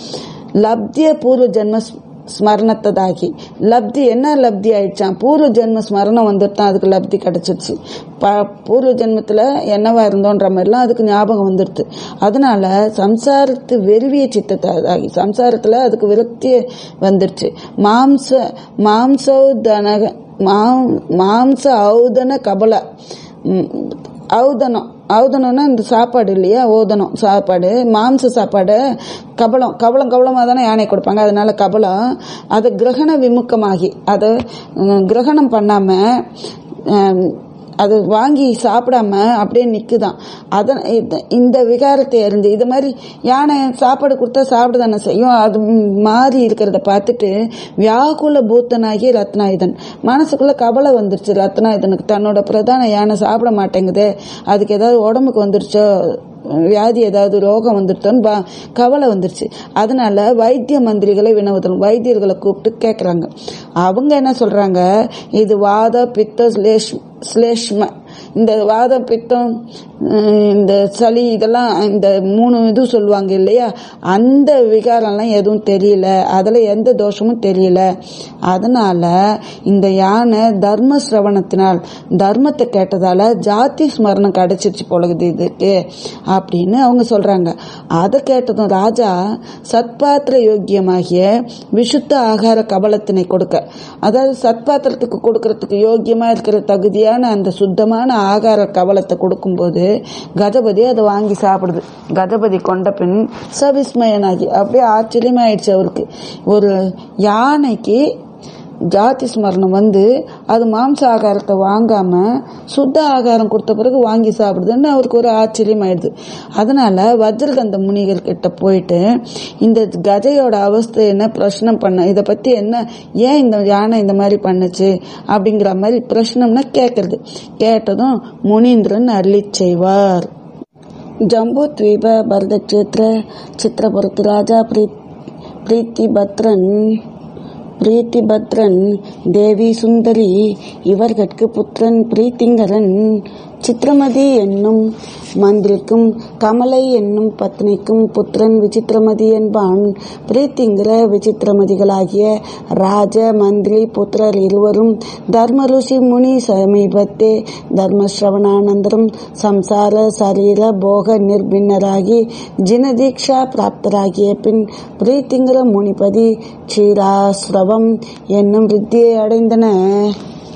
லப்திய பூர்வ ஜென்ம ஸ்- ஸ்மரணத்ததாகி லப்தி என்ன லப்தி ஆயிடுச்சான் பூர்வ ஜென்ம ஸ்மரணம் வந்துட்டான் அதுக்கு லப்தி கிடைச்சிருச்சு ப பூர்வ ஜென்மத்தில் என்னவா இருந்தோன்ற மாதிரிலாம் அதுக்கு ஞாபகம் வந்துடுது அதனால சம்சாரத்து வெறுவிய சித்தத்தாகி சம்சாரத்தில் அதுக்கு விரக்தி வந்துடுச்சு மாம்ச மாம்சௌதனக மாம் மாம்ச ஔதன கபல ம், ஔதனம் ஔதனம்னா இந்த சாப்பாடு இல்லையா ஓதனம் சாப்பாடு மாம்ச சாப்பாடு கபலம் கபலம் கபலமாக தானே யானை கொடுப்பாங்க அதனால கபலம் அது கிரகண விமுக்கமாகி அதை ம், கிரகணம் பண்ணாமல் அது வாங்கி சாப்பிடாம அப்படியே நிக்குதாம் அத இந்த- இந்த விகாரத்தை அறிந்து இது மாதிரி யானை சாப்பாடு கொடுத்தா சாப்பிட தானே செய்யும் அது மாறி இருக்கிறத பார்த்துட்டு வியாகுல பூத்தனாகிய ரத்னாயுதன் மனசுக்குள்ள கவலை வந்துருச்சு ரத்னாயுதனுக்கு தன்னோட பிரதான யானை சாப்பிட மாட்டேங்குது அதுக்கு ஏதாவது உடம்புக்கு வந்துருச்சோ வியாதி ஏதாவது ரோகம் வந்துருத்தோன்னு பா- கவலை வந்துருச்சு அதனால வைத்திய மந்திரிகளை வினவுதல் வைத்தியர்களை கூப்பிட்டு கேட்குறாங்க அவங்க என்ன சொல்றாங்க இது வாத பித்த ஸ்லேஷ் ஸ்லேஷ்ம இந்த வாதம் பித்தம் உம், இந்த சளி இதெல்லாம் இந்த மூணு இது சொல்லுவாங்க இல்லையா அந்த விகாரம்லாம் எதுவும் தெரியல அதில் எந்த தோஷமும் தெரியல அதனால இந்த யானை தர்ம சிரவணத்தினால் தர்மத்தை கேட்டதால ஜாதி ஸ்மரணம் கிடைச்சிருச்சு பொழுது இதுக்கு அப்படின்னு அவங்க சொல்றாங்க அதை கேட்டதும் ராஜா சத்பாத்திர யோக்கியமாகிய விசுத்த ஆகார கபலத்தினை கொடுக்க அதாவது சத்பாத்திரத்துக்கு கொடுக்கறதுக்கு யோக்கியமா இருக்கிற தகுதியான அந்த சுத்தமான ஆகார கவலத்தை கொடுக்கும்போது கஜபதி அதை வாங்கி சாப்பிடுது கஜபதி கொண்ட பின் சவிஸ்மயனாகி அப்படியே ஆச்சரியமாயிடுச்சு அவருக்கு ஒரு யானைக்கு ஜாதி ஸ்மரணம் வந்து அது மாம்ச ஆகாரத்தை வாங்காம சுத்த ஆகாரம் கொடுத்த பிறகு வாங்கி சாப்பிடுதுன்னு அவருக்கு ஒரு ஆச்சரியம் ஆயிடுது அதனால வஜ்ரகந்த முனிகள் கிட்ட போயிட்டு இந்த கதையோட அவஸ்தை என்ன பிரச்சனை பண்ண இதை பத்தி என்ன ஏன் இந்த யானை இந்த மாதிரி பண்ணுச்சு அப்படிங்கிற மாதிரி பிரச்சனம்னா கேட்கறது கேட்டதும் முனீந்திரன் அருளி செய்வார் ஜம்பு த்வீப பரதக்ஷேத்திர சித்திரபுரத்து ராஜா பிரீ பிரீத்திபத்ரன் பிரீத்திபத்ரன் தேவி சுந்தரி இவர்கட்கு புத்திரன் பிரீத்திங்கரன் சித்திரமதி என்னும் மந்திரிக்கும் கமலை என்னும் பத்னிக்கும் புத்திரன் விசித்திரமதி என்பான் பிரீத்திங்கிற விசித்திரமதிகளாகிய ராஜ மந்திரி புத்திரர் இருவரும் தர்ம ருஷி முனி சமீபத்தே தர்மஸ்ரவணானந்தரம் சம்சார சரீர போக நிர்பின்னராகி ஜினதீக்ஷா பிராப்தராகிய பின் பிரீத்திங்கிற முனிபதி க்ஷீராஸ்ரவம் என்னும் வித்தியை அடைந்தனர்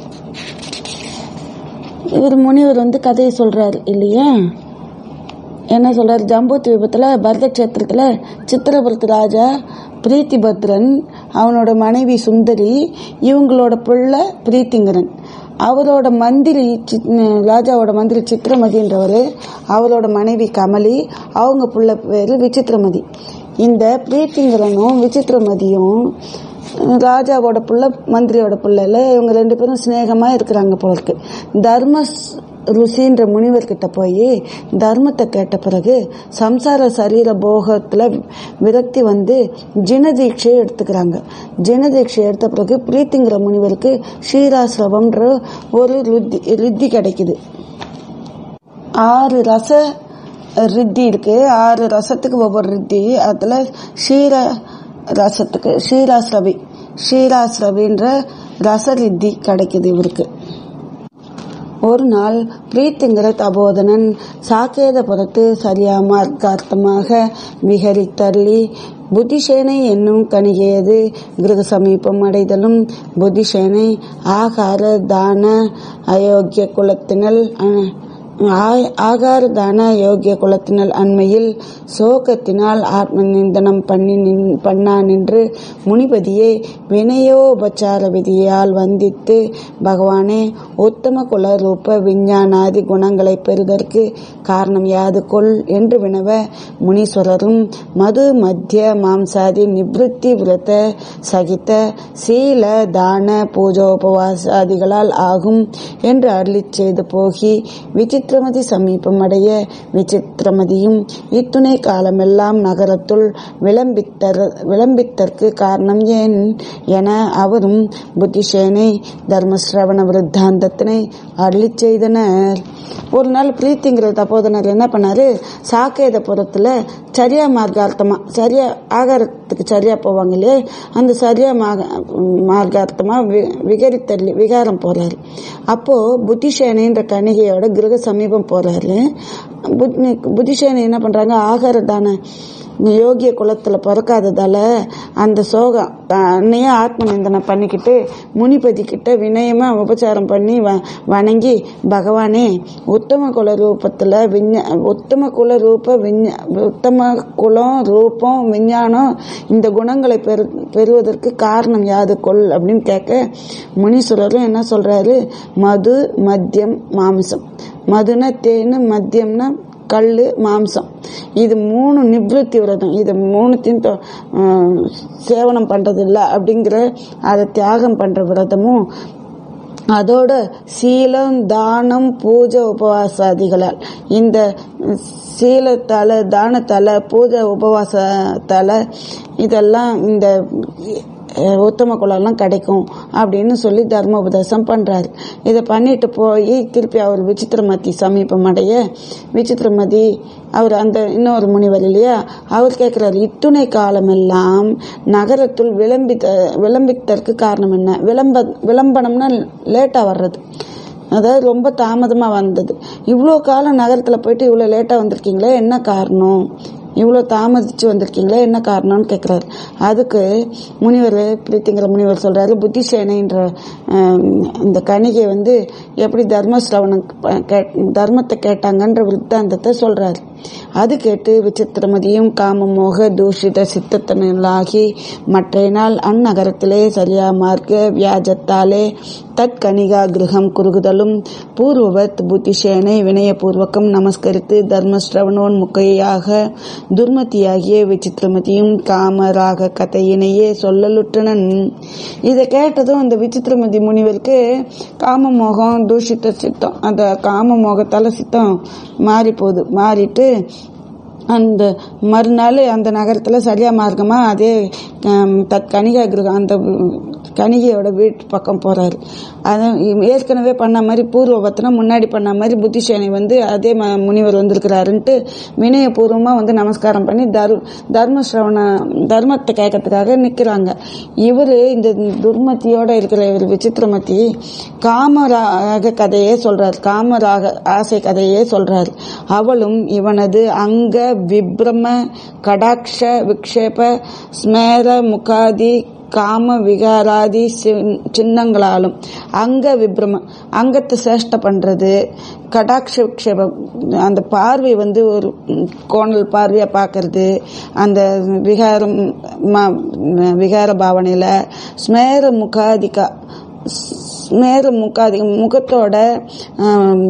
இவர் முனிவர் வந்து கதையை சொல்றாரு இல்லையா என்ன சொல்றாரு ஜம்பு தீபத்துல பரத கஷேத்திரத்துல சித்திரபுரத்து ராஜா பிரீத்திபத்ரன் அவனோட மனைவி சுந்தரி இவங்களோட பிள்ளை பிரீத்திங்கரன் அவரோட மந்திரி சித்- ராஜாவோட மந்திரி சித்திரமதின்றவர் அவரோட மனைவி கமலி அவங்க புள்ள பேரு விசித்திரமதி இந்த பிரீத்திங்கரனும் விசித்திரமதியும் ராஜாவோட புள்ள மந்திரியோட பிள்ளைல இவங்க ரெண்டு பேரும் சிநேகமா இருக்கிறாங்க போல இருக்கு தர்ம ருசின்ற முனிவர்கிட்ட போய் தர்மத்தை கேட்ட பிறகு சம்சார சரீர போகத்துல விரக்தி வந்து ஜினதீட்சை எடுத்துக்கிறாங்க ஜினதீட்சை எடுத்த பிறகு பிரீத்திங்கிற முனிவருக்கு ஸ்ரீராசிரவம்ன்ற ஒரு ருத்தி ரித்தி கிடைக்குது ஆறு ரச ரித்தி இருக்கு ஆறு ரசத்துக்கு ஒவ்வொரு ரித்தி அதுல ஷீர ரசத்துக்கு ஷீராஸ்ரவி ஷீராஸ்ரவின்ற ரச ரித்தி கிடைக்குது இவருக்கு ஒரு நாள் பிரீத்திங்கிற தபோதனன் சாக்கேதபுரத்து சரியா மார்க்கார்த்தமாக விகரித்தள்ளி புத்திசேனை என்னும் கணிகையது கிரக சமீபம் அடைதலும் புத்திசேனை ஆகார தான அயோக்கிய குலத்தினல் அஹ், ஆ- ஆகார தான யோகிய குலத்தினல் அண்மையில் சோகத்தினால் ஆத்ம நிந்தனம் பண்ணி நின்- பண்ணா நின்று முனிபதியே வினயோபச்சார விதியால் வந்தித்து பகவானே உத்தம குல ரூப விஞ்ஞானாதி குணங்களை பெறுதற்கு காரணம் யாது கொள் என்று வினவ முனீஸ்வரரும் மது மத்திய மாம்சாதி நிவிருத்தி விரத சகித்த சீல தான பூஜோபவாசாதிகளால் ஆகும் என்று அருளிச் செய்து போகி விசித்திரமதி சமீபம் அடைய விசித்திரமதியும் இத்துணை காலமெல்லாம் நகரத்துள் விளம்பித்தர் விளம்பித்தற்கு காரணம் ஏன் என அவரும் புத்திசேனை தர்மஸ்ரவண விருத்தாந்தத்தினை அருளிச் செய்தனர் ஒரு நாள் பிரீத்திங்கிற தப்போதனர் என்ன பண்ணாரு சாக்கேதபுரத்துல சரியா மார்க்கார்த்தமா சரியா ஆகாரத்துக்கு சரியா போவாங்க இல்லையா அந்த சரியா மாக- மார்க்கார்த்தமா வி- விகரித்தள்ளி விகாரம் போறாரு அப்போ புத்திசேனைன்ற கணிகையோட கிரக சமீபம் போறாரு புத்தி- புத்திசேனை என்ன பண்றாங்க ஆகார தான யோகிய குலத்துல பிறக்காததால அந்த சோகம் அன்னையே ஆத்ம நிந்தனை பண்ணிக்கிட்டு முனிபதி கிட்ட வினயமா உபச்சாரம் பண்ணி வ- வணங்கி பகவானே உத்தம குல ரூபத்துல விஞ்ஞ உத்தம குல ரூப விஞ்ஞ உத்தம குலம் ரூபம் விஞ்ஞானம் இந்த குணங்களை பெறு பெறுவதற்கு காரணம் யாது கொள் அப்படின்னு கேட்க முனீஸ்வரரும் என்ன சொல்றாரு மது மத்தியம் மாமிசம் மதுனா தேனு மத்தியம்னா கல் மாம்சம் இது மூணு நிவೃತ್ತಿ விரதம் இது மூணுத்தையும் தொ- ஆஹ் சேவனம் பண்றது இல்ல அப்படிங்கிற அதை தியாகம் பண்ற விரதமும் அதோட சீலம் தானம் பூஜை உபவாசாதிகளால் இந்த சீலத்தால தானத்தால பூஜை உபவாசத்தால இதெல்லாம் இந்த அஹ், உத்தம குலம்லாம் கிடைக்கும் அப்படின்னு சொல்லி தர்ம உபதேசம் பண்றாரு இதை பண்ணிட்டு போய் திருப்பி அவர் விசித்திரமதி சமீபம் அடைய விசித்திரமதி அவர் அந்த இன்னொரு முனிவர் இல்லையா அவர் கேட்கிறாரு இத்துணை காலமெல்லாம் நகரத்துள் விளம்பித்த விளம்பித்தற்கு காரணம் என்ன விளம்ப விளம்பனம்னா லேட்டா வர்றது அதாவது ரொம்ப தாமதமா வந்தது இவ்வளோ காலம் நகரத்துல போயிட்டு இவ்வளோ லேட்டா வந்திருக்கீங்களே என்ன காரணம் இவ்வளோ தாமதிச்சு வந்திருக்கீங்களே என்ன காரணம்னு கேட்குறாரு அதுக்கு முனிவர் பிரீத்திங்கிற முனிவர் சொல்றாரு புத்திசேனைன்ற ஆம், இந்த கணிகை வந்து எப்படி தர்மஸ்ரவணம் கே- தர்மத்தை கேட்டாங்கன்ற விருத்தாந்தத்தை சொல்றாரு அது கேட்டு விசித்திரமதியும் காமமோக தூஷித சித்தத்தனலாகி மற்றைய நாள் அந்நகரத்திலே சரியா மார்க்க வியாஜத்தாலே தற்கணிகா கிரகம் குறுகுதலும் பூர்வவத் புத்திசேனை வினயபூர்வகம் நமஸ்கரித்து தர்மஸ்ரவணோன்முகையாக துர்மதியாகிய விசித்திரமதியும் காமராக கதையினையே சொல்லலுற்றனன் இதை கேட்டதும் அந்த விசித்திரமதி முனிவருக்கு காமமோகம் தூஷித்த சித்தம் அந்த காமமோகத்தால சித்தம் மாறி போகுது மாறிட்டு அந்த மறுநாள் அந்த நகரத்துல சரியா மார்க்கமா அதே ஹம், தத் கணிகா கிரகம் அந்த கணிகையோட வீட்டு பக்கம் போறாரு அது ஏற்கனவே பண்ண மாதிரி பூர்வபத்தினா முன்னாடி பண்ண மாதிரி புத்திசேனை வந்து அதே ம- முனிவர் வந்திருக்கிறாருன்ட்டு வினயபூர்வமா வந்து நமஸ்காரம் பண்ணி தர் தர்மஸ்ரவண தர்மத்தை கேட்கறதுக்காக நிக்கிறாங்க இவரு இந்த துர்மதியோட இருக்கிற இவர் விசித்திரமதி காமராக கதையே சொல்றாரு காமராக ஆசை கதையே சொல்றாரு அவளும் இவனது அங்க விப்ரம கடாட்ச விக்ஷேப ஸ்மேர முகாதி காம விகாராதி சின்- சின்னங்களாலும் அங்க விப்ரம அங்கத்தை சேஷ்ட பண்றது கடாட்ச விக்ஷேபம் அந்த பார்வை வந்து ஒரு ம், கோணல் பார்வையா பார்க்கறது அந்த விகாரம் ம- விகார பாவனையில ஸ்மேர முகாதிகா ஸ்மேர முகாதி முகத்தோட ஆம்,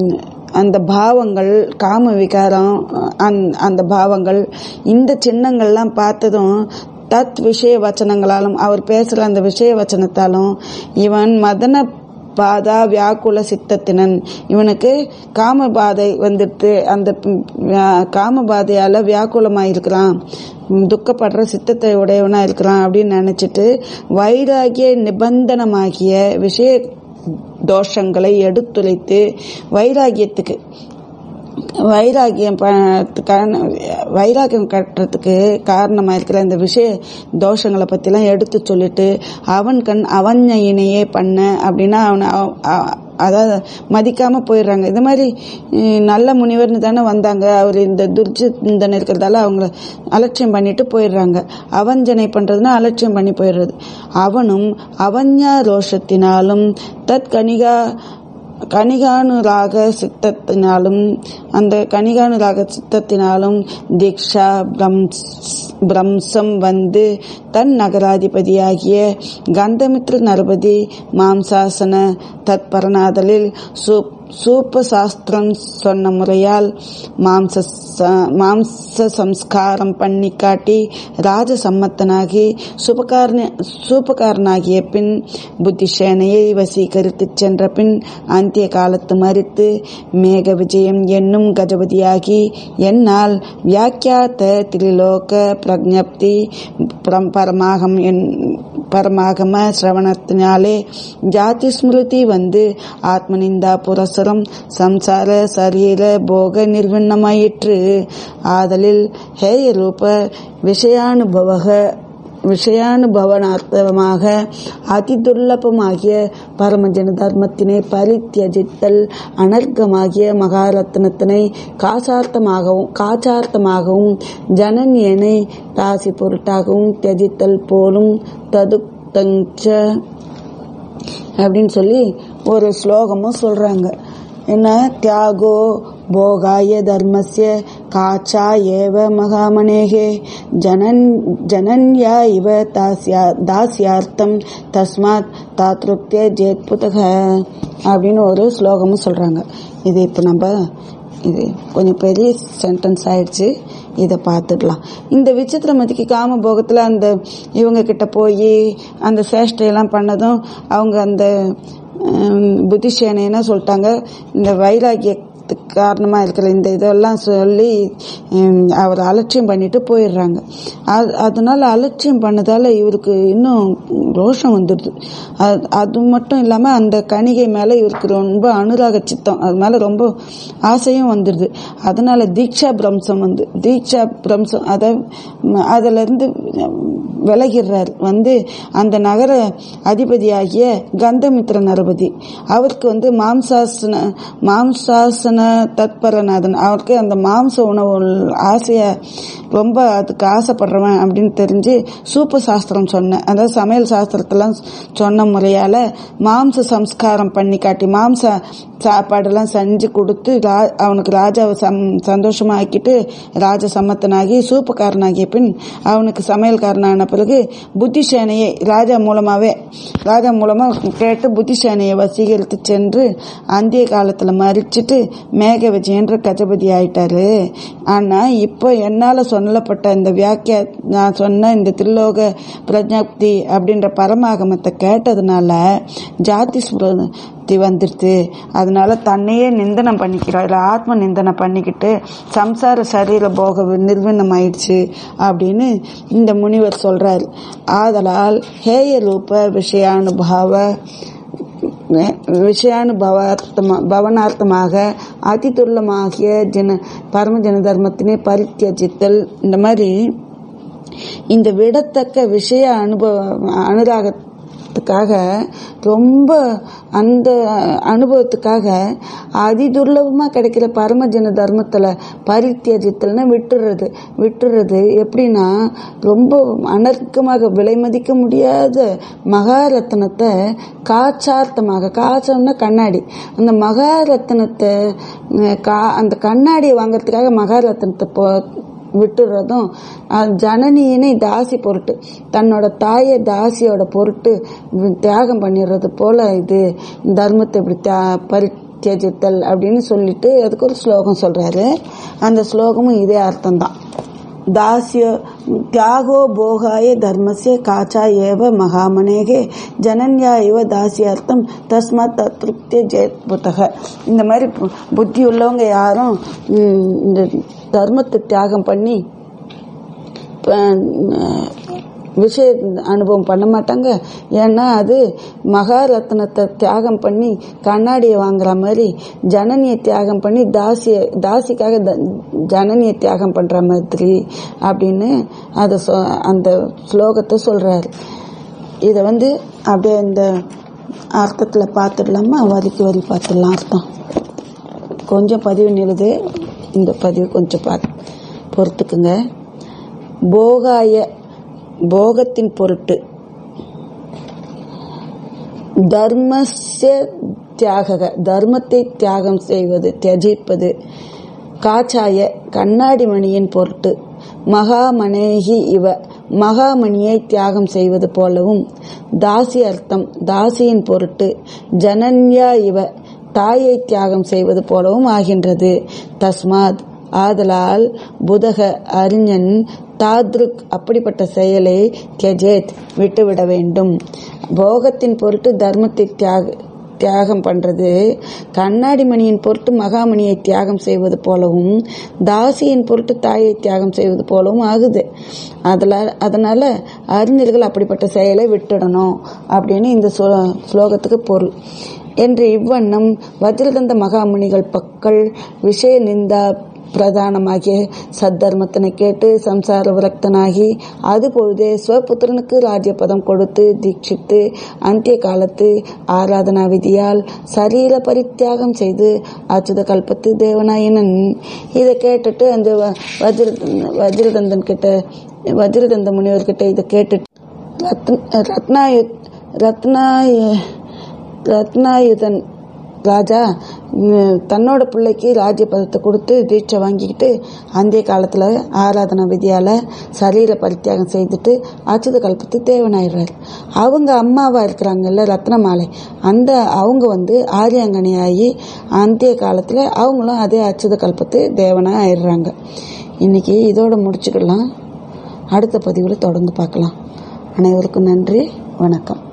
அந்த பாவங்கள் காம விகாரம் அந்த- அந்த பாவங்கள் இந்த சின்னங்கள்லாம் பார்த்ததும் தத் விஷய வச்சனங்களாலும் அவர் பேசுற அந்த விஷய வச்சனத்தாலும் இவன் மதன பாதா வியாக்குல சித்தத்தினன் இவனுக்கு காமபாதை வந்துட்டு அந்த ம், ஆ, காமபாதையால வியாக்குலமாயிருக்கிறான் ம், துக்கப்படுற சித்தத்தை உடையவனா இருக்கிறான் அப்படின்னு நினைச்சிட்டு வைராகிய நிபந்தனமாகிய விஷய தோஷங்களை எடுத்துரைத்து வைராகியத்துக்கு வைராகியம் ப- காரண- வைராகியம் கட்டுறதுக்கு காரணமாக இருக்கிற இந்த விஷய தோஷங்களை பற்றிலாம் எடுத்து சொல்லிட்டு அவன் கண் அவஞ்சனையே பண்ண அப்படின்னா அவனை அவ- அ- அதாவது மதிக்காம போயிடுறாங்க இந்த மாதிரி உம், நல்ல முனிவர்னு தானே வந்தாங்க அவர் இந்த துர்ஜிந்தன் இருக்கிறதால அவங்கள அலட்சியம் பண்ணிட்டு போயிடுறாங்க அவஞ்சனை பண்றதுன்னா அலட்சியம் பண்ணி போயிடுறது அவனும் அவஞா ரோஷத்தினாலும் தத் கணிகா கணிகானுராக சித்தத்தினாலும் அந்த கணிகானுராக சித்தத்தினாலும் தீக்ஷா பிரம்ஸ் பிரம்சம் வந்து தன் நகராதிபதியாகிய கந்தமித்ர நரபதி மாம்சாசன தத்பரநாதலில் சூப் சூப்ப சாஸ்திரம் சொன்ன முறையால் மாம்ச ச- மாம்ச சம்ஸ்காரம் பண்ணி காட்டி ராஜ சம்மத்தனாகி சுபகாரண சூப்பகாரனாகிய பின் புத்திசேனையை வசீகரித்துச் சென்ற பின் அந்திய காலத்து மறித்து மேக விஜயம் என்னும் கஜபதியாகி என்னால் வியாக்கியாத்த திரிலோக பிரஜப்தி பரம்- பரமாகம் என் பரமாகம சிரவணத்தினாலே ஜாதி ஸ்மிருதி வந்து ஆத்மநிந்தா புரசரம் சம்சார சரீர போக நிர்விண்ணமாயிற்று ஆதலில் ஹேய ரூப விஷயானுபவக விஷயானுபவனார்த்தமாக அதிதுர்லபமாகிய பரமஜன தர்மத்தினை பரித்தியஜித்தல் அனர்க்கமாகிய மகாரத்னத்தினை காசார்த்தமாகவும் காச்சார்த்தமாகவும் ஜனன்யனை ராசி பொருட்டாகவும் தியஜித்தல் போலும் ததுக்தஞ்ச அப்படின்னு சொல்லி ஒரு ஸ்லோகமும் சொல்றாங்க என்ன தியாகோ போகாய தர்மஸ்ய காச்சா ஏவ மகாமனேகே ஜனன் ஜனன்யா இவ தாஸ்யா தாஸ்யார்த்தம் தஸ்மாத் தாத்ருப்திய ஜேத்புதக அப்படின்னு ஒரு ஸ்லோகமும் சொல்றாங்க இது இப்போ நம்ம இது கொஞ்சம் பெரிய சென்டென்ஸ் ஆயிடுச்சு இதை பார்த்துடலாம் இந்த விசித்திரமதிக்கு காம போகத்தில் அந்த இவங்க கிட்ட போய் அந்த சேஷ்டையெல்லாம் பண்ணதும் அவங்க அந்த ஹம், புத்திசேனை என்ன சொல்லிட்டாங்க இந்த வைராகியத்துக்கு காரணமாக இருக்கிற இந்த இதெல்லாம் சொல்லி ஹம், அவர் அலட்சியம் பண்ணிட்டு போயிடுறாங்க அது அதனால அலட்சியம் பண்ணதால இவருக்கு இன்னும் ரோஷம் வந்துடுது அது அது மட்டும் இல்லாமல் அந்த கணிகை மேலே இவருக்கு ரொம்ப அனுராக சித்தம் அது மேலே ரொம்ப ஆசையும் வந்துடுது அதனால தீக்ஷா பிரம்சம் வந்து தீக்ஷா பிரம்சம் அதை அதிலிருந்து விலகிடுறார் வந்து அந்த நகர அதிபதியாகிய கந்தமித்ர நரபதி அவருக்கு வந்து மாம்சாசன மாம்சாசன தத்பரநாதன் அவருக்கு அந்த மாம்ச உணவு ஆசைய ரொம்ப அதுக்கு ஆசைப்படுறவன் அப்படின்னு தெரிஞ்சு சூப்ப சாஸ்திரம் சொன்னேன் அதாவது சமையல் சாஸ்திரத்தெல்லாம் சொன்ன முறையால மாம்ச சம்ஸ்காரம் பண்ணி காட்டி மாம்ச சாப்பாடெல்லாம் செஞ்சு கொடுத்து ரா- அவனுக்கு ராஜாவை சம் சந்தோஷமா ஆக்கிட்டு ராஜ சம்மத்தனாகி சூப்பக்காரனாகிய பின் அவனுக்கு சமையல்காரனான பிறகு புத்திசேனையை ராஜா மூலமாவே ராஜா மூலமா கேட்டு புத்திசேனையை வசீகரித்து சென்று அந்திய காலத்துல மறிச்சிட்டு மேக விஜயன்ற கஜபதி ஆயிட்டாரு ஆனா இப்போ என்னால சொல்லப்பட்ட இந்த வியாக்கியா நான் சொன்ன இந்த திரிலோக பிரஜப்தி அப்படின்ற பரமாகமத்தை கேட்டதுனால ஜாதி ஸ்மிருதி வந்துடுது அதனால தன்னையே நிந்தனம் பண்ணிக்கிறார் ஆத்ம நிந்தனம் பண்ணிக்கிட்டு சம்சார சரீர போக நிர்விண்ணம் ஆயிடுச்சு அப்படின்னு இந்த முனிவர் சொல்றாரு ஆதலால் ஹேய ரூப விஷயானுபாவ விஷயானுபவார்த்தமா பவனார்த்தமாக அதிதுல்லமாகிய ஜன பரம ஜன தர்மத்தினை பரித்தியஜித்தல் இந்த மாதிரி இந்த விடத்தக்க விஷய அனுபவ அனுராகத்துக்காக ரொம்ப அந்த அனுபவத்துக்காக அதிதுர்லபமாக கிடைக்கிற பரமஜன தர்மத்தில் பரித்தியஜித்தல்னா விட்டுறது விட்டுறது எப்படின்னா ரொம்ப அனர்க்கமாக விலை மதிக்க முடியாத மகாரத்னத்தை காச்சார்த்தமாக காச்சம்னா கண்ணாடி அந்த மகாரத்னத்தை அஹ், கா அந்த கண்ணாடியை வாங்குறதுக்காக மகாரத்னத்தை போ விட்டுறதும் அஹ், ஜனனியினை தாசி பொருட்டு தன்னோட தாயை தாசியோட பொருட்டு வி- தியாகம் பண்ணிடுறது போல இது தர்மத்தை இப்படி தியா- பரி தியஜித்தல் அப்படின்னு சொல்லிட்டு அதுக்கு ஒரு ஸ்லோகம் சொல்றாரு அந்த ஸ்லோகமும் இதே அர்த்தம்தான் தாசிய தியாகோ போகாய தர்மஸ்ய காச்சா ஏவ மகாமனேகே ஜனன்யா இவ தாசியார்த்தம் தஸ்மாத் தத்ருப்திய ஜெயத் புத்தக இந்த மாதிரி பு- புத்தி உள்ளவங்க யாரும் ம், இந்த தர்மத்தை தியாகம் பண்ணி ப- விஷய அனுபவம் பண்ண மாட்டாங்க ஏன்னா அது மகாரத்னத்தை தியாகம் பண்ணி கண்ணாடியை வாங்குற மாதிரி ஜனனியை தியாகம் பண்ணி தாசிய தாசிக்காக த- ஜனனியை தியாகம் பண்ற மாதிரி அப்படின்னு அதை சொ- அந்த ஸ்லோகத்தை சொல்றாரு இதை வந்து அப்படியே இந்த அர்த்தத்தில் பார்த்துடலாமா வரிக்கு வரி பார்த்துடலாம் அர்த்தம் கொஞ்சம் பதிவு நிலுது இந்த பதிவு கொஞ்சம் பார்த்து பொறுத்துக்குங்க போகாய போகத்தின் பொருட்டு தர்மஸ்ய தியாக தர்மத்தை தியாகம் செய்வது தியஜிப்பது காச்சாய கண்ணாடி மணியின் பொருட்டு மகாமனேகி இவ மகாமணியை தியாகம் செய்வது போலவும் தாசி அர்த்தம் தாசியின் பொருட்டு ஜனன்யா இவ தாயை தியாகம் செய்வது போலவும் ஆகின்றது தஸ்மாத் ஆதலால் புதக அறிஞன் தாத்ருக் அப்படிப்பட்ட செயலை தியஜேத் விட்டுவிட வேண்டும் போகத்தின் பொருட்டு தர்மத்தை தியாக தியாகம் பண்றது கண்ணாடி மணியின் பொருட்டு மகாமணியை தியாகம் செய்வது போலவும் தாசியின் பொருட்டு தாயை தியாகம் செய்வது போலவும் ஆகுது அதில் அதனால அறிஞர்கள் அப்படிப்பட்ட செயலை விட்டுடணும் அப்படின்னு இந்த ஸ்லோ- ஸ்லோகத்துக்கு பொருள் என்று இவ்வண்ணம் வஜ்ரதந்த மகாமுனிகள் பக்கள் விஷய நிந்தா பிரதானமாகிய சத்தர்மத்தினை கேட்டு சம்சார விரக்தனாகி அது பொழுதே ஸ்வபுத்திரனுக்கு ராஜ்யபதம் கொடுத்து தீட்சித்து அந்திய காலத்து ஆராதனா விதியால் சரீர பரித்தியாகம் செய்து அச்சுத கல்பத்து தேவனாயினன் இதை கேட்டுட்டு அந்த வ- வஜ்ர வஜ்ரதந்தன் கிட்ட வஜ்ரதந்த முனிவர்கிட்ட இதை கேட்டுட்டு ரத்ன ரத்னாயு ரத்னாய ரத்னாயுதன் ராஜா ம், தன்னோட பிள்ளைக்கு ராஜ்ய பதத்தை கொடுத்து தீட்சை வாங்கிக்கிட்டு அந்திய காலத்தில் ஆராதனா விதியால் சரீர பரித்தியாகம் செய்துட்டு அச்சுத கல்பத்து தேவனாயிடுறாரு அவங்க அம்மாவா இருக்கிறாங்கல்ல ரத்னமாலை அந்த அவங்க வந்து ஆரியாங்கனி ஆகி அந்திய காலத்தில் அவங்களும் அதே அச்சுத கல்பத்து தேவனாக ஆயிடுறாங்க இன்னைக்கு இதோட முடிச்சுக்கலாம் அடுத்த பதிவில் தொடர்ந்து பார்க்கலாம் அனைவருக்கும் நன்றி வணக்கம்